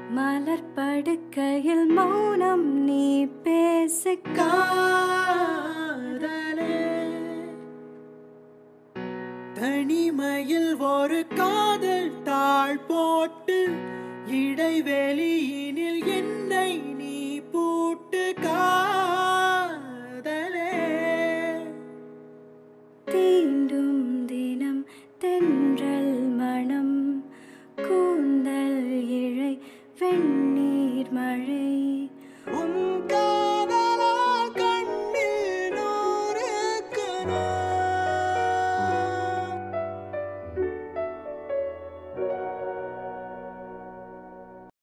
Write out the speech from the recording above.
மலர் படுக்கையில் மௌனம் நீ பேசு காதலே தனிமையில் ஒரு காதல் தாழ் போட்டு இடைவெளியினில் என்னை நீ பூட்டு காதலே